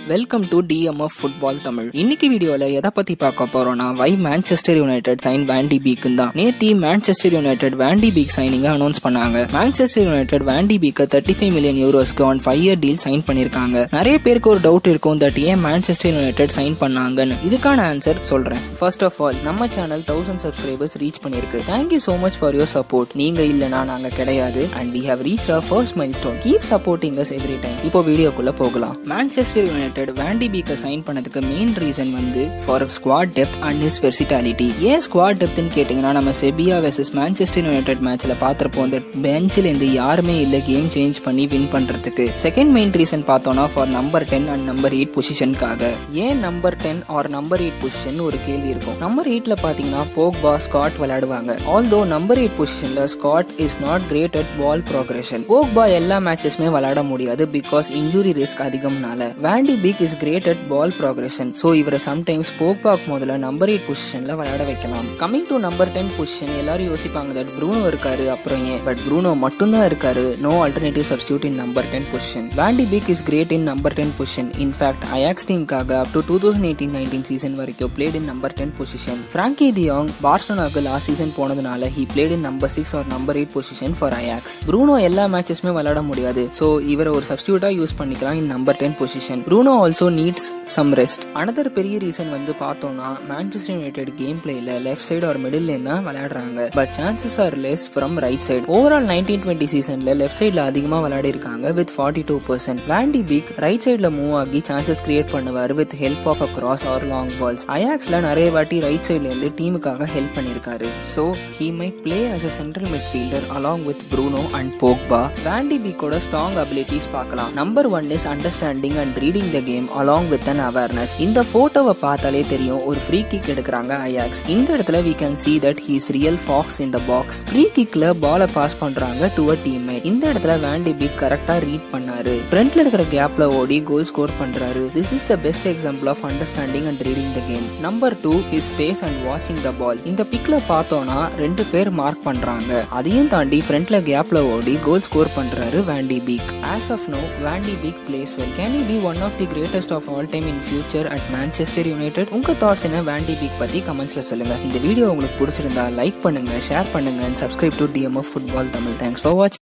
welcome to TMF football Tamil இன்னைக்கு வீடியோல எதை பத்தி பார்க்க போறோம்னா வை மான்செஸ்டர் யுனைடெட் சைன் வேண்டி பீக்குன்னு தான் நேத்தி மான்செஸ்டர் யுனைடெட் வேண்டி பீக் சைனிங்க அனௌன்ஸ் பண்ணாங்க மான்செஸ்டர் யுனைடெட் வேண்டி பீக்க தேர்ட்டி ஃபைவ் மில்லியன் யூரோஸ்க்கு on five year deal sign பண்ணிருக்காங்க நிறைய பேருக்கு ஒரு டவுட் இருக்கும் தட் ஏன் மான்செஸ்டர் யுனைடெட் சைன் பண்ணாங்கன்னு இதுக்கான ஆன்சர் சொல்றேன் ஃபர்ஸ்ட் ஆஃப் ஆல் நம்ம சேனல் தௌசண்ட் சப்ஸ்கிரைபர்ஸ் ரீச் பண்ணிருக்கு thank you so much for your support நீங்க இல்லனா நாங்க கிடையாது and we have reach our first milestone keep supporting us every time இப்போ வீடியோக்குள்ள போகலாம் மான்செஸ்டர் யுனைடெட் வேண்டி பீக்க சைன் பண்ணதுக்கு மெயின் ரீசன் வந்து for squad depth and his versatility ஏன் ஸ்குவாட் டெப்த்னு கேட்டிங்கன்னா நம்ம செபியா வெர்சஸ் மான்செஸ்டர் யுனைடெட் மேட்ச்ல பார்த்துருப்போம் அந்த பெஞ்சில் இருந்து யாருமே இல்லை கேம் சேஞ்ச் பண்ணி வின் பண்றதுக்கு செகண்ட் மெயின் ரீசன் பார்த்தோம்னா for number ten and number eight பொசிஷனுக்காக ஏன் number ten or number eight position ஒரு கேள்வி இருக்கும் நம்பர் எயிட்ல பாத்தீங்கன்னா போக்பா ஸ்காட் விளையாடுவாங்க ஆல்தோ நம்பர் எயிட் பொசிஷன்ல Scott is not great at ball progression Pogba எல்லா மேட்சஸ்மே விளையாட முடியாது பிகாஸ் இன்ஜுரி ரிஸ்க் அதிகம்னால van de Beek is great at ball progression so இவரை சம்டைம்ஸ் போக்பாக் முதல்ல நம்பர் எயிட் பொசிஷன்ல விளையாட வைக்கலாம் coming to number ten position எல்லாரும் யோசிப்பாங்க தட் ப்ரூனோ இருக்காரு அப்புறம் ஏன் பட் ப்ரூனோ மட்டும்தான் இருக்காரு no alternative substitute in number ten position van de Beek is great in number ten position in fact Ajax டீமுக்காக up to two thousand eighteen nineteen season வரைக்கும் played in number ten position Frenkie de Jong பார்சனாக்கு last season போனதுனால he played in number six or number eight position for Ajax Bruno எல்லா மேட்சஸ்மே விளையாட முடியாது so இவரை ஒரு சப்ஸ்டியூட்டா யூஸ் பண்ணிக்கலாம் in number ten position Bruno also needs some rest another பெரிய ரீசன் வந்து பார்த்தோம்னா மான்செஸ்டர் யுனைடெட் கேம் பிளேல லெஃப்ட் சைடு ஒரு மிடில் லேன் தான் விளையாடுறாங்க but chances are less from right side overall nineteen twenty சீசன்ல லெஃப்ட் சைட்ல அதிகமா விளையாடி இருக்காங்க with forty two percent van de Beek right சைட்ல மூவ் ஆகி சான்சஸ் கிரியேட் பண்ணுவார் with help of a cross or long balls அயாக்ஸ்ல நிறைய வாட்டி ரைட் சைட்ல இருந்து டீமுக்காக ஹெல்ப் பண்ணிருக்காரு so he might play as a central midfielder along with Bruno and Pogba van de பீக்கோட ஸ்ட்ராங் அபிலிட்டிஸ் பார்க்கலாம் number one is understanding and reading the game along with an awareness இந்த போட்டோவை பார்த்தாலே தெரியும் ஒரு ஃப்ரீ கிக் எடுக்கிறாங்க Ajax இந்த இடத்துல we can see that he's real fox in the box free கிக்ல பால பாஸ் பண்றாங்க டு அ டீம்மேட் இந்த இடத்துல வேண்டி பிக் கரெக்டா ரீட் பண்ணாரு ஃப்ரண்ட்ல இருக்கிற கேப்ல ஓடி கோல் ஸ்கோர் பண்றாரு this is the best example of understanding and reading the game number two his space and வாட்சிங் த பால் இந்த பிக்ல பார்த்தோம்னா ரெண்டு பேர் மார்க் பண்றாங்க அதையும் தாண்டி ஃப்ரண்ட்ல கேப்ல ஓடி கோல் ஸ்கோர் பண்றாரு van de Beek as of now van de Beek plays well can you be one of the greatest of all time in future at Manchester United உங்க தாட்ஸ் என்ன வேண்டி பீக் பத்தி கமெண்ட்ஸ்ல சொல்லுங்க இந்த வீடியோ உங்களுக்கு பிடிச்சிருந்தா லைக் பண்ணுங்க ஷேர் பண்ணுங்க and subscribe to TMF football Tamil thanks for watch